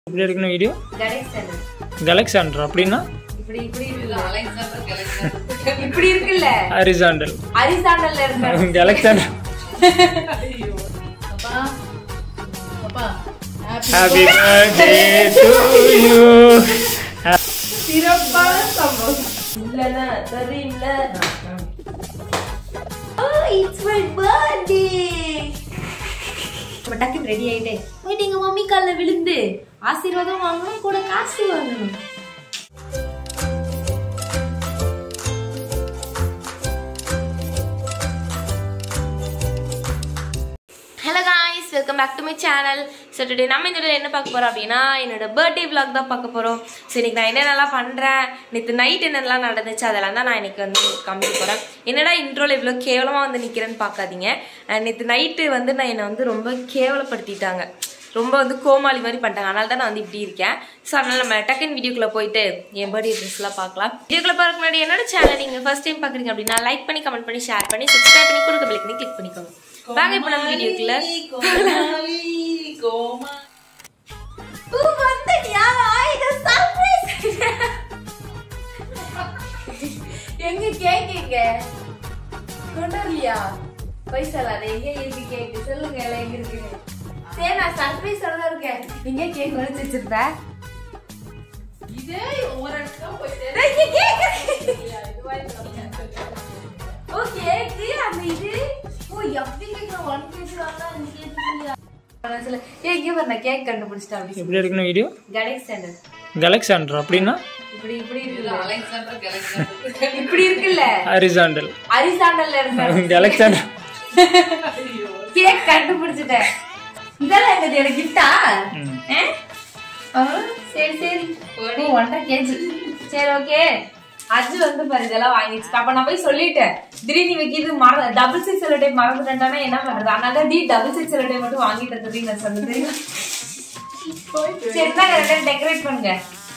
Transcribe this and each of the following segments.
எப்படி எடுக்கணும் வீடியோ கணேசன் கலெக்சாண்டர் அப்படின்னா இப்படி இப்படி இருக்குல்ல இப்படி இருக்குல்ல ஹரிசாண்டல் அரிசாண்டல்ல இருக்க கலெக்சாண்டர் அப்பா ஹாப்பி பர்த்டே டு யூ சிறப்பான சம்பவம் இல்லனா தெரியல ஓ இட்ஸ் மை பர்த்டே நம்ம டக்குன்னு ரெடி ஆயிட்டே போயிட்டு எங்க மம்மி கால்ல விழுந்து ஆசீர்வாதம் வாங்கணும் கூட காசு வாங்கணும் hello guys welcome back to my channel so today நம்ம இந்த வீடியோவில் என்ன பார்க்க போகிறோம் அப்படின்னா என்னோட பர்த்டே vlog தான் பார்க்க போகிறோம் ஸோ இன்னைக்கு நான் என்னென்னலாம் பண்ணுறேன் நேற்று நைட் என்னென்னலாம் நடந்துச்சு அதெல்லாம் தான் நான் இன்னைக்கு வந்து காமிக்க போகிறேன் என்னடா இன்ட்ரோல இவ்வளோ கேவலமாக வந்து நிற்கிறேன்னு பார்க்காதீங்க நேற்று நைட்டு வந்து நான் என்னை வந்து ரொம்ப கேவலப்படுத்திட்டாங்க ரொம்ப வந்து கோமாளி மாதிரி பண்ணிட்டாங்க அதனால தான் நான் வந்து இப்படி இருக்கேன் ஸோ அதனால் நம்ம டக்குன்னு வீடியோக்குள்ளே போயிட்டு என் பர்த்டே ட்ரெஸ்லாம் பார்க்கலாம் வீடியோக்குள்ளே பார்க்க முன்னாடி என்னோட சேனல் நீங்கள் ஃபர்ஸ்ட் டைம் பார்க்குறீங்க அப்படின்னா லைக் பண்ணி கமெண்ட் பண்ணி ஷேர் பண்ணி சப்ஸ்கிரைப் பண்ணி கொடுக்க பிள்ளைக்கு பண்ணி கிளிக் பண்ணிக்கோங்க வாங்க இப்போ நம்ம வீடியோக்குள்ள கோமாளி கோமா எங்க கேக் எங்க கொண்டு வரலையா பைசா இல்லாத எங்க இருக்கு கேக் சொல்லுங்க எல்லாம் எங்க இருக்கு சரி நான் சர்ப்ரைஸ் தான் இருக்கேன் நீங்க கேக் வச்சு வச்சிருந்த இதே ஒரு இடத்துல போயிட்டு ஓ கேக்கு அந்த இது ஓ எப்படி கேக் ஒன் கேஜி வாங்க அந்த கேக் ஏ இங்க பாரு நான் கேக் கண்டுபிடிச்சிட்டேன் அப்படி எப்படி எடுக்கணும் வீடியோ கணேஷ் ஸ்டாண்டர்ட் கலெக்சாண்டர் அப்படின்னா இப்படி இப்படி இருக்குல்ல அலெக்சாண்டர் கலெக்சாண்டர் இப்படி இருக்குல்ல ஹரிசாண்டல் அரிசாண்டல்ல இருக்க கலெக்சாண்டர் கேக் கண்டுபிடிச்சிட்டேன் இதெல்லாம் என்னது எனக்கு கிஃப்டா சரி சரி ஓ, ஒன்றரை கேஜி சரி ஓகே அஜு வந்து பாரு இதெல்லாம் வாங்கிச்சு அப்ப நான் போய் சொல்லிட்டேன் திடீர்னு இவக்கு இது மற டபுள் சிக்ஸ் செல்லோ டைப் மறந்துட்டேன்னா என்ன பண்றது அதனால தான் D double six cello tape மட்டும் வாங்கிட்டு இருந்தது நான் சொன்னது சரி தான் டெக்கரேட் பண்ணுங்க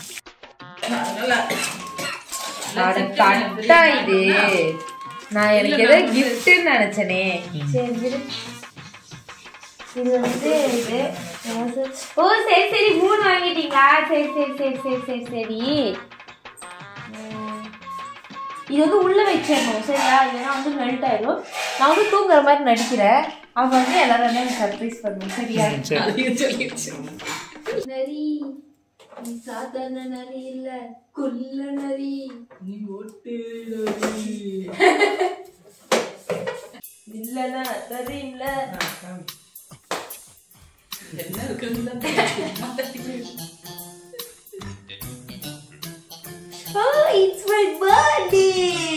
அட, தட்டா இது நான் எனக்கு ஏதோ கிஃப்ட்னு நினைச்சனே சரி இரு. இது வந்து இது ஓ சரி சரி மூணு வாங்கிட்டீங்களா சரி சரி சரி சரி சரி சரி உம். இது வந்து உள்ள வச்சிடணும் சரியா இல்லைன்னா வந்து மெல்ட் ஆயிடும் நான் வந்து தூங்குற மாதிரி நடிக்கிறேன் அவங்க வந்து எல்லாரும் வந்து எனக்கு சர்ப்ரைஸ் பண்ணணும் சரியா சரி அதையும் சொல்லிடுச்சு நரி நீ சாதாரண நரி இல்ல குள்ள நரி நீ ஓட்டு இல்லனா தெரியும்ல என்ன இருக்குன்னு ஓ இட்ஸ் மை பர்த்டே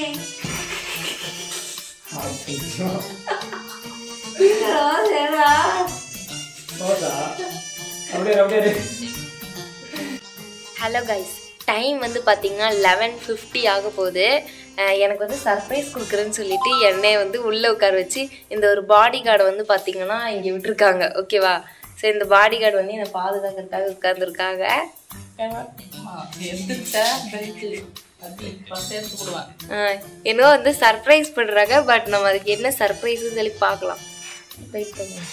அப்படியே அப்படியே ஹலோ கைஸ் டைம் வந்து பார்த்தீங்கன்னா லெவன் ஃபிஃப்டி ஆக போகுது அஹ் எனக்கு வந்து சர்ப்ரைஸ் கொடுக்குறேன்னு சொல்லிட்டு என்னை வந்து உள்ளே உட்கார வச்சு இந்த ஒரு பாடி கார்டை வந்து பார்த்தீங்கன்னா இங்கே விட்டுருக்காங்க ஓகேவா சரி இந்த பாடி கார்டு வந்து என்னை பாதுகாக்கிறதுக்காக உட்காந்துருக்காங்க எடுத்துட்டா கழிச்சு அது பத்து எடுத்து போடுவான் என்னவோ வந்து சர்ப்ரைஸ் பண்ணுறாங்க பட் நம்ம அதுக்கு என்ன சர்ப்ரைஸ்னு சொல்லி பார்க்கலாம் வெயிட் பண்ணுங்க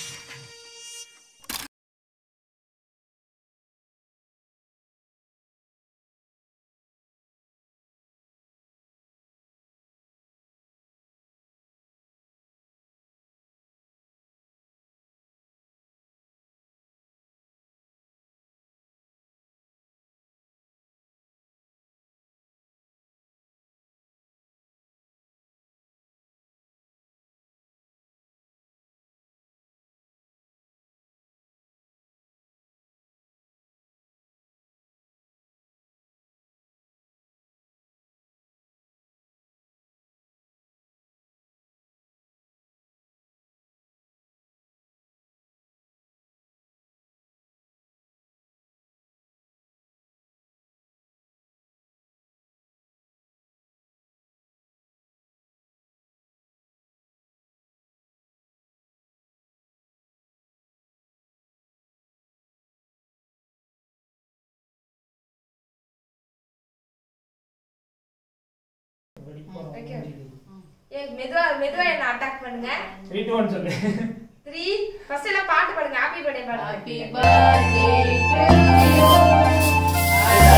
ஏ மெதுவா மெதுவா என்ன அட்டாக் பண்ணுங்க த்ரீ டூ ஒன் சொல்லு த்ரீ ஃபர்ஸ்ட் எல்லாம் பாட்டு பாடுங்க ஹாப்பி பர்த்டே பாடுங்க Happy birthday to you.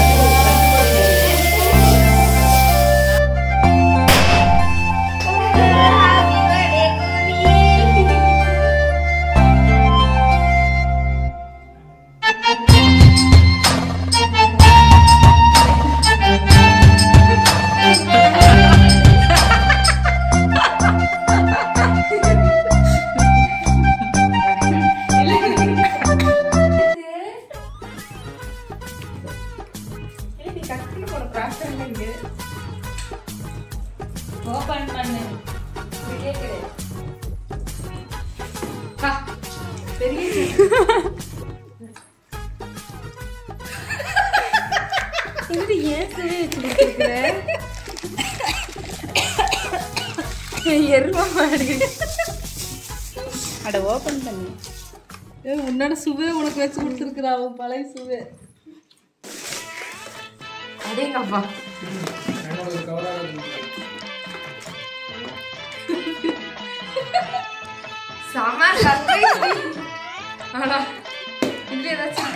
Happy birthday to you. நீ கத்திட்டு போன பிரார்த்தனை இங்க Open பண்ணு. இது கேக்குது பா பெரிய இது ஏன் சரி வச்சிருக்கிற எருவ மாடு அட ஓபன் பண்ணு ஏய், உன்னோட சுவே உனக்கு வச்சு கொடுத்துருக்குறா அவன் பழைய சுவே அடேங்கப்பா செம சர்ப்ரைஸ் ஆனா இதுல ஏதாச்சும்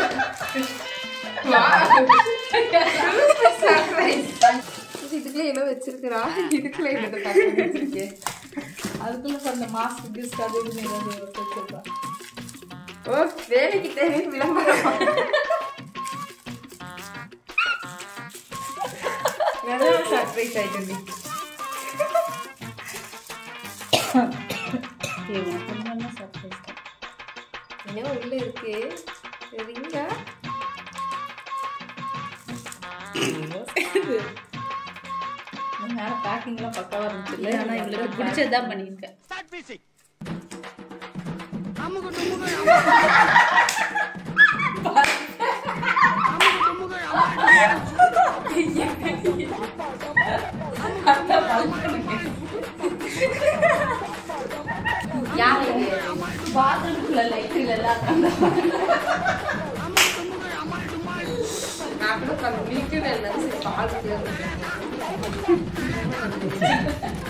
சர்ப்ரைஸ் இதுக்குள்ள ஏதோ வச்சிருக்கிறா இதுக்குள்ள ஏதோ தக்க வச்சிருக்கேன் அதுக்குள்ள பண்ண மாஸ்க் கிஸ்ட் அது இதுன்னு ஏதாவது வச்சிருக்கா ஓ வேலைக்கு தேவை விளம்பரம் சர்ப்ரைஸ் ஆயிட்டு நீ ஏய் உனக்கு உண்மையான சர்ப்ரைஸ் என்ன உள்ள இருக்கு சரிங்க நேரம் பேக்கிங்லாம் பக்காவா இருந்துச்சு இல்லை ஆனால் இவளுக்கு பிடிச்சதுதான் பண்ணியிருக்கேன் யாரு பாத்ரூம்குள்ள லைட் இல்லைல்ல நான் கூட கொஞ்சம் வீட்டு வேலை சரி பால்